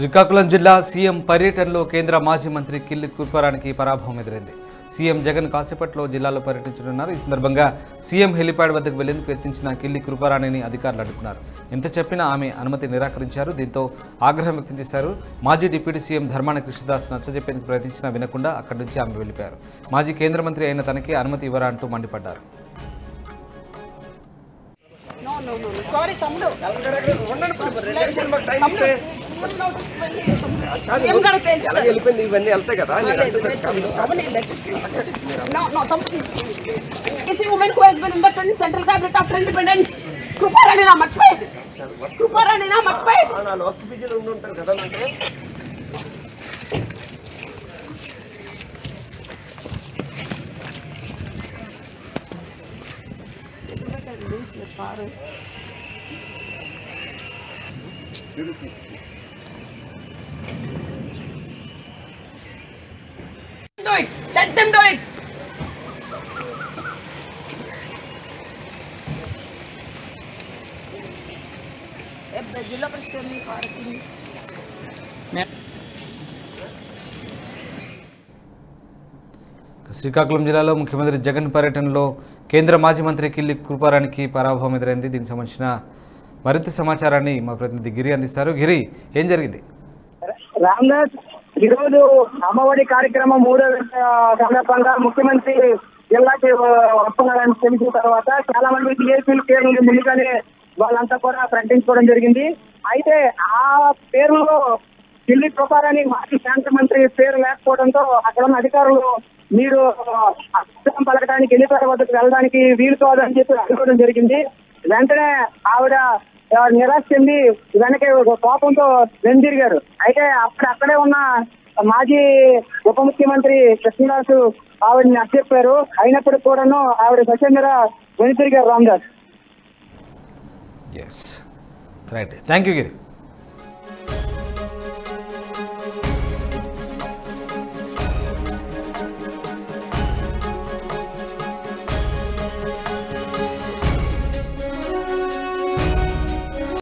శ్రీకాకుళం జిల్లా సీఎం పర్యటనలో కేంద్ర మాజీ మంత్రి కిల్లి కృపారానికి పరాభవం ఎదురైంది సీఎం జగన్ కాసేపట్లో జిల్లాలో పర్యటించనున్నారు ఈ సందర్భంగా సీఎం హెలిప్యాడ్ వద్దకు వెళ్లేందుకు యత్నించిన కిల్లి కృపారాణిని అధికారులు అడ్డుకున్నారు ఎంత చెప్పినా ఆమె అనుమతి నిరాకరించారు దీంతో ఆగ్రహం వ్యక్తం చేశారు మాజీ డిప్యూటీ సీఎం ధర్మాన కృష్ణదాస్ నచ్చజెప్పేందుకు ప్రయత్నించినా వినకుండా అక్కడి నుంచి ఆమె వెళ్ళిపోయారు మాజీ కేంద్ర మంత్రి అయిన తనకి అనుమతి ఇవ్వరా అంటూ మండిపడ్డారు No, no, no, no. Sorry, తమ్ముడు. ఏం గారు తెలుసు అలాగే వెళ్ళిపోయింది ఇవన్నీ వెళ్తాయి కదా నీకు లేదు, అర్థం లేదు, కాదు. తమ్ముడు. అవన్నీ లేదు. No, no, తమ్ముడు. Is a woman who has been in the 20th Central Cabinet after independence. Kruparani నా మర్చిపోయేది కృపారాణి నా మర్చిపోయేది వాళ్ళు వర్క్ బిజీలో ఉండి ఉంటారు కదా అంటే Do it. Let them do it. జిల్లా పరిషత్ పార్కింగ్ శ్రీకాకుళం జిల్లాలో ముఖ్యమంత్రి జగన్ పర్యటనలో కేంద్ర మాజీ మంత్రి కిల్లి కృపారానికి పరాభవం ఎదురైంది దీనికి సంబంధించిన మరింత సమాచారాన్ని మా ప్రతినిధి గిరి అందిస్తారు గిరి ఏం జరిగింది రామ్దాస్ ఈరోజు అమ్మఒడి కార్యక్రమం మూడో విడత సందర్భంగా ముఖ్యమంత్రి జిల్లాకి వస్తున్నారని తెలిసిన తర్వాత చాలా మంది టీఏపీలు పేర్లు ముందుగానే వాళ్ళంతా కూడా ప్రకటించుకోవడం జరిగింది అయితే ఆ పేర్లలో ఢిల్లీ ప్రకారాన్ని మాజీ కేంద్ర మంత్రి పేరు లేకపోవడంతో అక్కడ ఉన్న అధికారులు మీరు అర్థం పలకడానికి ఎన్నికల వద్దకు వెళ్ళడానికి వీలు కాదని చెప్పి అనుకోవడం జరిగింది వెంటనే ఆవిడ ఆ, నిరాశ చెంది వెనక కోపంతో వెనుదిరిగారు అయితే అప్పుడు అక్కడే ఉన్న మాజీ ఉప ముఖ్యమంత్రి కృష్ణదాసు ఆవిడని చెప్పారు అయినప్పటికీ కూడాను ఆవిడ సత్యేంద్ర వెనుతిరిగారు Ramdas yes right thank you Giri